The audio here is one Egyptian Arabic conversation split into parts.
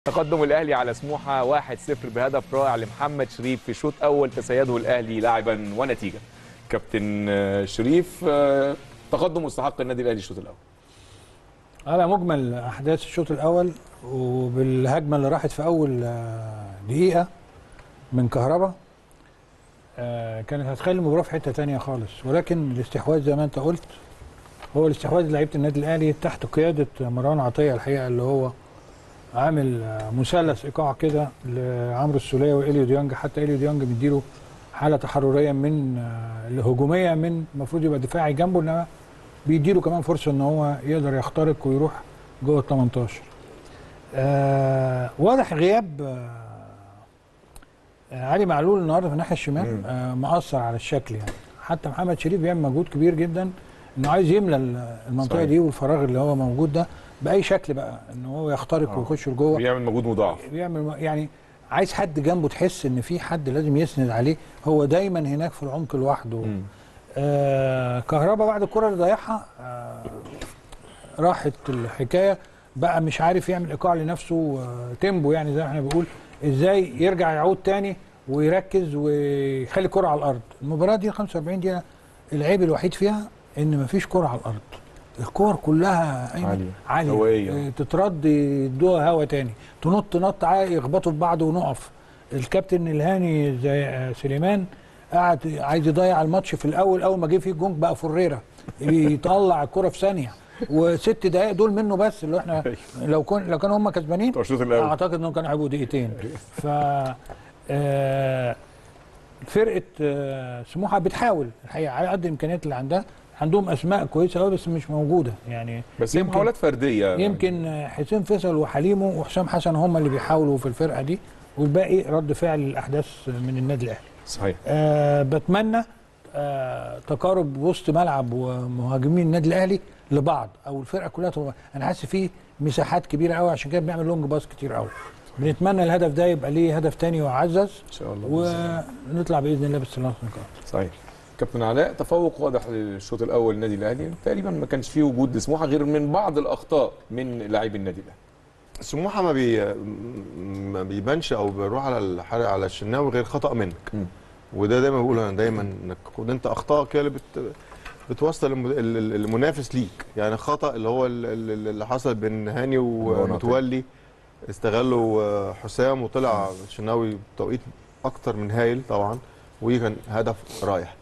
تقدم الاهلي على سموحه 1-0 بهدف رائع لمحمد شريف في شوط اول تسيده الاهلي لاعبا ونتيجه كابتن آه، شريف آه، تقدم مستحق النادي الاهلي الشوط الاول على مجمل احداث الشوط الاول وبالهجمه اللي راحت في اول آه، دقيقه من كهربا آه، كانت هتخلي المباراه في حته تانية خالص ولكن الاستحواذ زي ما انت قلت هو الاستحواذ لعيبه النادي الاهلي تحت قياده مروان عطيه الحقيقه اللي هو عامل آه، مثلث ايقاع كده لعمرو السوليه واليو ديانج حتى اليو ديانج مديله حاله تحرريه من آه، الهجوميه من المفروض يبقى دفاعي جنبه انما بيديله كمان فرصه ان هو يقدر يخترق ويروح جوه ال 18 آه واضح غياب آه آه، علي معلول النهارده في الناحيه الشمال آه مأثر على الشكل يعني حتى محمد شريف بيعمل مجهود كبير جدا انه عايز يملى ال- المنطقه صحيح. دي والفراغ اللي هو موجود ده باي شكل بقى ان هو يخترق آه. ويخش لجوه بيعمل مجهود مضاعف بيعمل يعني عايز حد جنبه تحس ان في حد لازم يسند عليه هو دايما هناك في العمق لوحده مم. آه كهربا بعد الكره اللي ضيعها آه راحت الحكايه بقى مش عارف يعمل ايقاع لنفسه آه تيمبو يعني زي ما احنا بنقول ازاي يرجع يعود تاني ويركز ويخلي الكره على الارض المباراه دي 45 دقيقه العيب الوحيد فيها ان مفيش كره على الارض الكور كلها أيمن عالية. عاليه هوائية. آه، تترد يدوها هوا تاني تنط نط عالي يخبطوا في بعض ونقف الكابتن الهاني زي آه، سليمان قعد عايز يضيع الماتش في الاول اول ما جه فيه الجونج بقى فريره يطلع الكره في ثانيه وست دقائق دول منه بس اللي احنا لو كن لو كانوا هم كسبانين بتوع الشوط الاول اعتقد انهم كانوا هيبقوا دقيقتين ف آه، فرقه آه، سموحه بتحاول الحقيقه على قد الامكانيات اللي عندها عندهم اسماء كويسه قوي بس مش موجوده يعني بس هي يمكن- محاولات فرديه يمكن آه، حسين فيصل وحليمه وحسام حسن هم اللي بيحاولوا في الفرقه دي والباقي رد فعل الاحداث من النادي الاهلي صحيح أه بتمنى أه تقارب وسط ملعب ومهاجمين النادي الاهلي لبعض او الفرقه كلها تبقى انا حاسس في مساحات كبيره قوي عشان كده بنعمل لونج باص كتير قوي بنتمنى الهدف ده يبقى ليه هدف تاني ويعزز ان شاء الله ونطلع باذن الله بالثلاث نقاط صحيح كابتن علاء تفوق واضح للشوط الاول للنادي الاهلي تقريبا ما كانش فيه وجود لسموحه غير من بعض الاخطاء من لاعبي النادي الاهلي سموحه ما بي ما بيبانش او بيروح على الحرق على الشناوي غير خطا منك مم. وده دايما بقول انا دايما انك خد انت اخطاء كده اللي بت بتوصل الم- ال- ال- المنافس ليك يعني خطا اللي هو ال- ال- اللي حصل بين هاني ومتولي استغلوا آه، حسام وطلع الشناوي بتوقيت اكتر من هايل طبعا وكان هدف رايح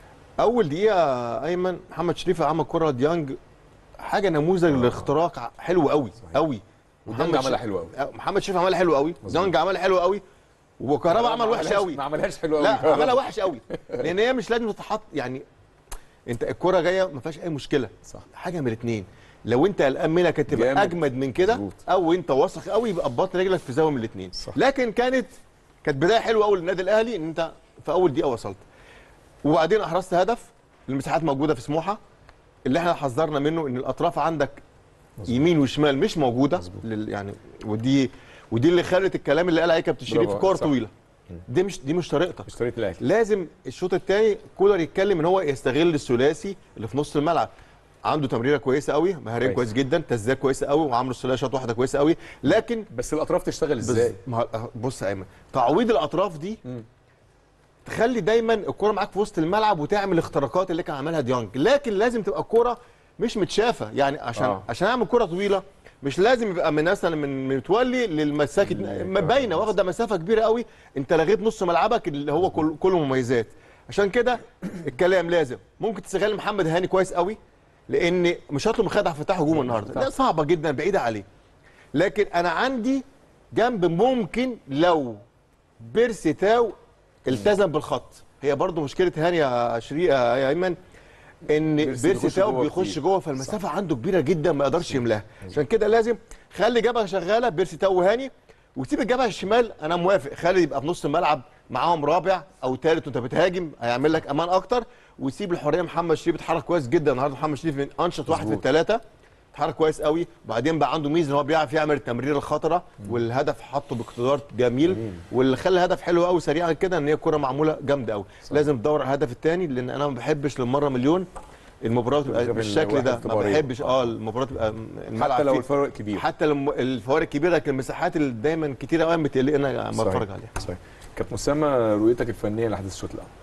اول دقيقه ايمن محمد شريف عمل كره ديانج حاجه نموذج للاختراق حلو قوي قوي وديانج عملها حلو قوي محمد شريف عملها حلو قوي مظبوط. ديانج عملها حلو قوي وكهربا عمل وحش قوي ما عملهاش حلو قوي لا عملها وحش قوي لان هي مش لازم تتحط يعني انت الكره جايه ما فيهاش اي مشكله صح. حاجه من الاثنين لو انت قلقان منها كانت تبقى جامد. اجمد من كده مظبوط. او انت واثق قوي يبقى بطن رجلك في زاويه من الاثنين صح. لكن كانت كانت بدايه حلوه قوي للنادي الاهلي ان انت في اول دقيقه وصلت وبعدين احرزت هدف المساحات موجوده في سموحه اللي احنا حذرنا منه ان الاطراف عندك مظبوط. يمين وشمال مش موجوده مظبوط. لل يعني ودي ودي اللي خلت الكلام اللي قال عليه كابتن شريف برافو، كور صح. طويله دي مش دي مش طريقتك مش طريقه الاهلي لازم الشوط الثاني كولر يتكلم ان هو يستغل الثلاثي اللي في نص الملعب عنده تمريره كويسه قوي مهارين كويس. كويس جدا تسديدات كويسه قوي وعمرو السوليه شاط واحده كويسه قوي لكن بس الاطراف تشتغل بز- ازاي ما هو- بص يا ايمن تعويض الاطراف دي مم. تخلي دايما الكره معاك في وسط الملعب وتعمل الاختراقات اللي كان عملها ديانج لكن لازم تبقى الكره مش متشافه يعني عشان آه. آه. عشان اعمل كره طويله مش لازم يبقى من مثلا من من متولي للمساكه لا، باينه واخده مسافه كبيره قوي انت لغيت نص ملعبك اللي هو كل كله مميزات عشان كده الكلام لازم ممكن تستغل محمد هاني كويس قوي لان مش هطلب من خالد عبد الفتاح هجوم النهارده لا صعبه جدا بعيده عليه لكن انا عندي جنب ممكن لو بيرسي تاو التزم بالخط هي برضو مشكله هاني يا شريق يا ايمن ان بيرسي بيرسي بيخش تاو جوه بيخش كتير. جوه فالمسافه عنده كبيره جدا ما يقدرش يملاها عشان كده لازم خلي جبهه شغاله بيرسي تاو وهاني وسيب الجبهه الشمال انا موافق خلي يبقى في نص الملعب معاهم رابع او ثالث وانت بتهاجم هيعمل لك امان اكتر ويسيب الحريه محمد شريف بيتحرك كويس جدا النهارده محمد شريف من انشط واحد في مظبوط. الثلاثه اتحرك كويس قوي وبعدين بقى عنده ميزه ان هو بيعرف يعمل التمرير الخطره والهدف حطه باقتدار جميل واللي خلى الهدف حلو قوي سريعا كده ان هي كره معموله جامده قوي لازم تدور على الهدف الثاني لان انا ما بحبش للمره مليون المباراه تبقى غير بالشكل الواحد ده ما اختبارية. بحبش اه المباراه تبقى الملعب حتى لو فيه- الفرق كبير حتى لو الفوارق كبيره لكن المساحات اللي دايما كتيره قوي بتقلقنا لما صحيح. اتفرج عليها صحيح كابتن اسامه رؤيتك الفنيه لاحداث الشوط الاول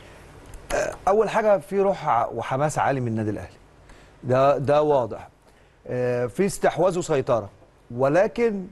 اول حاجه في روح ع- وحماس عالي من النادي الاهلي ده ده واضح آه، في استحواذ وسيطره ولكن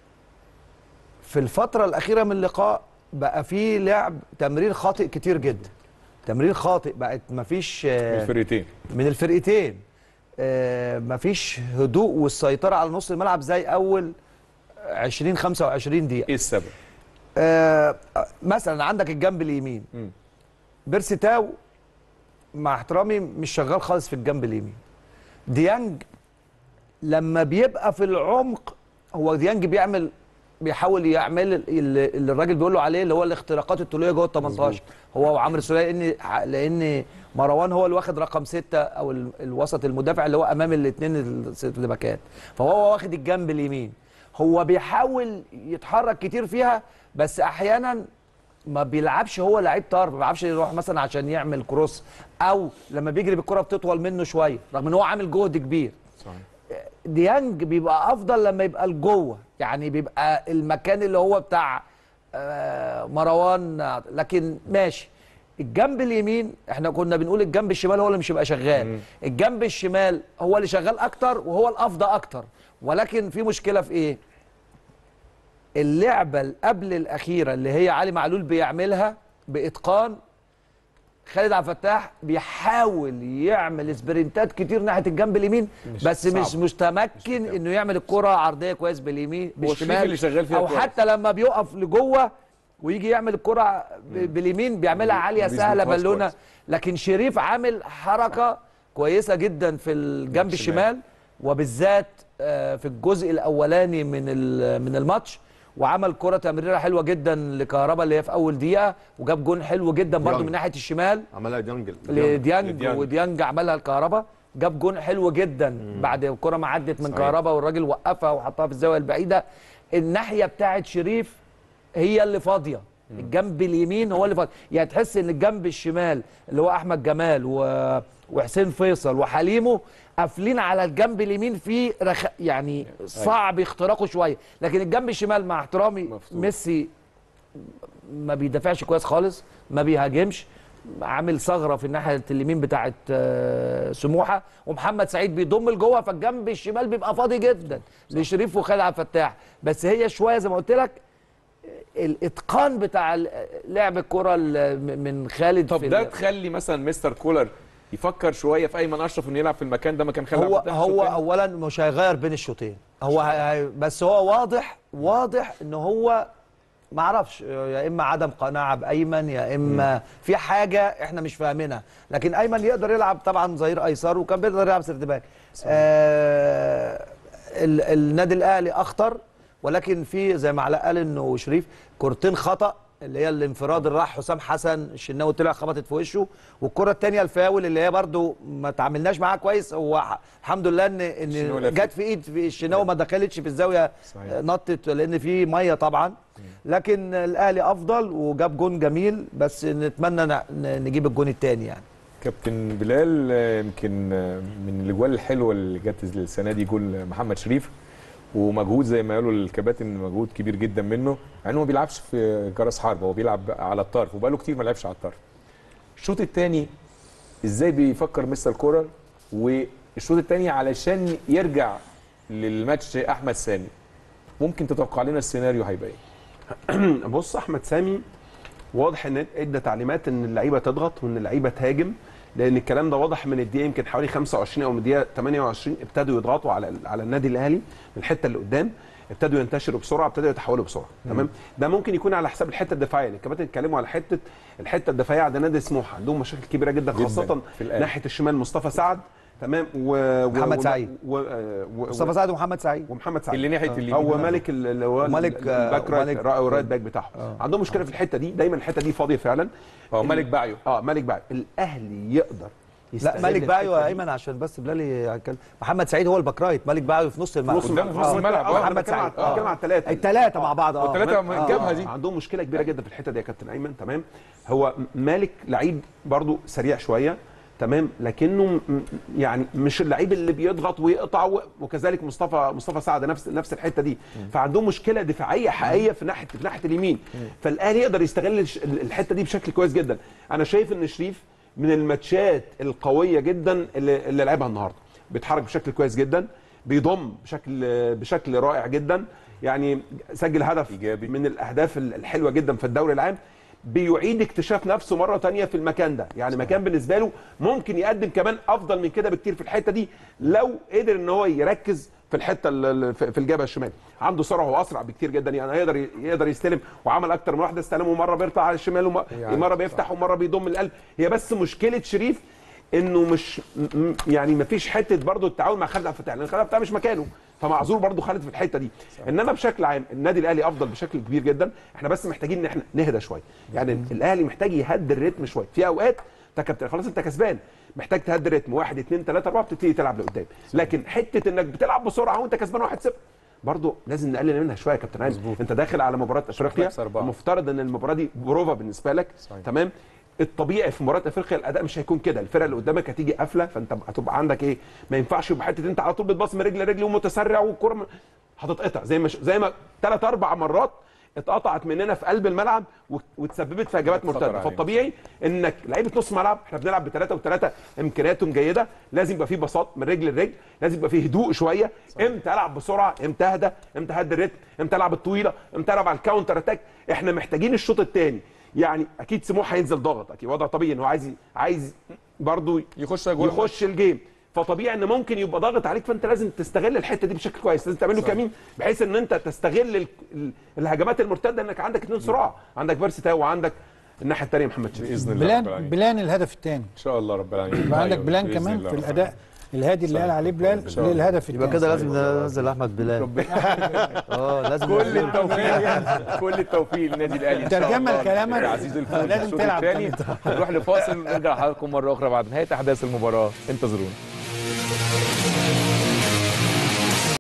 في الفتره الاخيره من اللقاء بقى في لعب تمرير خاطئ كتير جدا تمرير خاطئ بقت مفيش آه، الفرقتين من الفرقتين آه، مفيش هدوء والسيطره على نص الملعب زي اول 20 25 دقيقه ايه السبب؟ آه، مثلا عندك الجنب اليمين مم. بيرسي تاو مع احترامي مش شغال خالص في الجنب اليمين ديانج لما بيبقى في العمق هو ديانج بيعمل بيحاول يعمل اللي اللي الراجل بيقول له عليه اللي هو الاختراقات الطوليه جوه ال 18 هو وعمرو السوليه لان لان مروان هو اللي واخد رقم ستة او ال- الوسط المدافع اللي هو امام الاثنين اللي مكان فهو واخد الجنب اليمين هو بيحاول يتحرك كتير فيها بس احيانا ما بيلعبش هو لعيب طرف ما بيلعبش يروح مثلا عشان يعمل كروس او لما بيجري بالكره بتطول منه شويه رغم ان هو عامل جهد كبير صحيح ديانج بيبقى افضل لما يبقى لجوه يعني بيبقى المكان اللي هو بتاع آه، مروان لكن ماشي الجنب اليمين احنا كنا بنقول الجنب الشمال هو اللي مش هيبقى شغال الجنب الشمال هو اللي شغال اكتر وهو الافضل اكتر ولكن في مشكله في ايه اللعبه اللي قبل الاخيره اللي هي علي معلول بيعملها باتقان خالد عبد الفتاح بيحاول يعمل سبرنتات كتير ناحيه الجنب اليمين مش بس مش صعب. متمكن انه يعمل الكره عرضيه كويس باليمين هو شريف بالشمال اللي شغال فيها او كويس. حتى لما بيقف لجوه ويجي يعمل الكره ب- باليمين بيعملها ما عاليه بيظبطهاش سهله بالونه كويس. لكن شريف عامل حركه كويسه جدا في الجنب الشمال. الشمال وبالذات آه، في الجزء الاولاني من ال- من الماتش وعمل كره تمريره حلوه جدا لكهربا اللي هي في اول دقيقه وجاب جون حلو جدا برده ديانج. من ناحيه الشمال عملها جنجل لديانج لديانج. وديانج عملها الكهرباء جاب جون حلو جدا بعد الكره ما عدت من صحيح. كهرباء والراجل وقفها وحطها في الزاويه البعيده الناحيه بتاعت شريف هي اللي فاضيه الجنب اليمين هو اللي فاضي يعني تحس ان الجنب الشمال اللي هو احمد جمال و... وحسين فيصل وحليمه قافلين على الجنب اليمين في رخ... يعني صعب اختراقه شويه لكن الجنب الشمال مع احترامي مفتوح. ميسي ما بيدافعش كويس خالص ما بيهاجمش عامل ثغره في الناحيه اليمين بتاعه آه، سموحه ومحمد سعيد بيضم لجوه فالجنب الشمال بيبقى فاضي جدا لشريف وخالد عبد الفتاح بس هي شويه زي ما قلت لك الاتقان بتاع ال- لعب الكره ال- من خالد طب في ده ال- تخلي مثلا مستر كولر يفكر شويه في ايمن اشرف انه يلعب في المكان ده مكان خالد هو عبد الفتاح هو الشوط اولا مش هيغير بين الشوطين هو هي هي- بس هو واضح واضح ان هو ما اعرفش يا اما عدم قناعه بايمن يا اما في حاجه احنا مش فاهمينها لكن ايمن يقدر يلعب طبعا ظهير ايسر وكان بيقدر يلعب سيرت باك آه ال- النادي الاهلي اخطر ولكن في زي ما علاء قال انه شريف كورتين خطا اللي هي الانفراد اللي راح حسام حسن الشناوي طلع خبطت في وشه والكره الثانيه الفاول اللي هي برده ما تعاملناش معاها كويس هو ح- الحمد لله ان الشناوي ان لفت. جت في ايد في الشناوي ما دخلتش في الزاويه صحيح. نطت لان في ميه طبعا لكن الاهلي افضل وجاب جون جميل بس نتمنى ن- ن- نجيب الجون الثاني يعني كابتن بلال آه، يمكن آه، من الاجوال الحلوه اللي جت السنه دي جول محمد شريف ومجهود زي ما قالوا الكباتن مجهود كبير جدا منه مع انه ما بيلعبش في جرس حرب هو بيلعب على الطرف وبقاله كتير ما لعبش على الطرف الشوط الثاني ازاي بيفكر مستر كولر والشوط الثاني علشان يرجع للماتش احمد سامي ممكن تتوقع لنا السيناريو هيبقى ايه بص احمد سامي واضح ان ادى تعليمات ان اللعيبه تضغط وان اللعيبه تهاجم لان الكلام ده واضح من الدقيقه يمكن حوالي 25 او من الدقيقه 28 ابتدوا يضغطوا على على النادي الاهلي من الحته اللي قدام ابتدوا ينتشروا بسرعه ابتدوا يتحولوا بسرعه تمام ده ممكن يكون على حساب الحته الدفاعيه يعني الكباتن اتكلموا على حته الحته الدفاعيه عند نادي سموحه عندهم مشاكل كبيره جدا جداً خاصه في الآن. ناحيه الشمال مصطفى سعد تمام و و- محمد و- سعيد. و... و... و... مصطفى سعد ومحمد سعيد ومحمد سعيد اللي ناحيه اليمين او مالك ال- اللي هو ومالك- ال- الباك رايت ومالك- الرايت باك بتاعهم عندهم مشكله في الحته دي دايما الحته دي فاضيه فعلا هو مالك باعيو اه مالك باعيو الاهلي يقدر لا يستغل مالك بايو الحتة يا دي. ايمن عشان بس بلال يتكلم محمد سعيد هو الباك رايت مالك بايو في نص الملعب نص قدام الملعب في نص الملعب. آه، محمد أنا بتكلم سعيد. على- بتكلم على الثلاثه الثلاثه مع بعض اه والثلاثة تمام؟ جابها دي. عندهم مشكله كبيره جدا في الحته دي يا كابتن ايمن تمام هو مالك لعيب برضو سريع شويه تمام لكنه م- م- يعني مش اللعيب اللي بيضغط ويقطع و- وكذلك مصطفى مصطفى سعد نفس نفس الحته دي فعندهم مشكله دفاعيه حقيقيه في ناحيه في ناحيه اليمين فالاهلي يقدر يستغل الش- الحته دي بشكل كويس جدا انا شايف ان شريف من الماتشات القويه جدا اللي, اللي لعبها النهارده بيتحرك بشكل كويس جدا بيضم بشكل بشكل رائع جدا يعني سجل هدف إيجابي. من الاهداف الحلوه جدا في الدوري العام بيعيد اكتشاف نفسه مره تانية في المكان ده يعني مكان بالنسبه له ممكن يقدم كمان افضل من كده بكتير في الحته دي لو قدر ان هو يركز في الحته ال- ال- في في الجبهه الشمال عنده سرعه واسرع بكتير جدا يعني يقدر يقدر يستلم وعمل اكتر من واحده استلم ومره بيرفع على الشمال يعني ومره بيفتح ومره بيضم القلب هي بس مشكله شريف انه مش م- م- يعني ما فيش حته برضه التعاون مع خالد عبد الفتاح لان خالد عبد الفتاح مش مكانه فمعذور برضه خالد في الحته دي انما بشكل عام النادي الاهلي افضل بشكل كبير جدا احنا بس محتاجين ان احنا نهدى شويه يعني الاهلي محتاج يهدي الريتم شويه في اوقات انت كابتن خلاص انت كسبان محتاج تهدي الريتم واحد اثنين ثلاثه اربعه بتبتدي تلعب لقدام لكن حته انك بتلعب بسرعه وانت كسبان 1-0 برضه لازم نقلل منها شويه يا كابتن علي انت داخل على مباراه افريقيا تخسر أربعة. المفترض ان المباراه دي بروفا بالنسبه لك صحيح. تمام الطبيعي في مباراه افريقيا الاداء مش هيكون كده الفرقه اللي قدامك هتيجي قافله فانت هتبقى عندك ايه ما ينفعش يبقى حته انت على طول بتباص من رجل لرجل ومتسرع والكره م- هتتقطع زي ما ش- زي ما ثلاث اربع مرات اتقطعت مننا في قلب الملعب و- وتسببت في هجمات خطر مرتده علينا. فالطبيعي انك لعيبه نص ملعب احنا بنلعب بثلاثه وثلاثه امكانياتهم جيده لازم يبقى في بساط من رجل لرجل لازم يبقى في هدوء شويه امتى العب بسرعه امتى اهدى امتى اهدي الريتم امتى العب الطويله امتى العب على الكاونتر اتاك احنا محتاجين الشوط الثاني يعني اكيد سموح هينزل ضغط اكيد وضع طبيعي ان هو عايز عايز برضه يخش أجوال يخش الجيم فطبيعي ان ممكن يبقى ضاغط عليك فانت لازم تستغل الحته دي بشكل كويس لازم تعمل له كمين بحيث ان انت تستغل ال- ال- الهجمات المرتده انك عندك اثنين صراع عندك فيرسي تاو وعندك الناحيه الثانيه محمد شريف باذن الله رب بلان العالمين بلان الهدف الثاني ان شاء الله رب العالمين يبقى عندك أيوة، بلان بإذن كمان الله في رب الاداء الهادي اللي قال عليه بلال إن شاء الله. للهدف يبقى الثاني كده لازم ننزل احمد بلال اه لازم كل ننزله. التوفيق كل التوفيق للنادي الاهلي ان شاء ترجمة الله لكلامك عزيز الفوز لازم الشوط تلعب الثاني هنروح لفاصل ونرجع لحضراتكم مره اخرى بعد نهايه احداث المباراه انتظرونا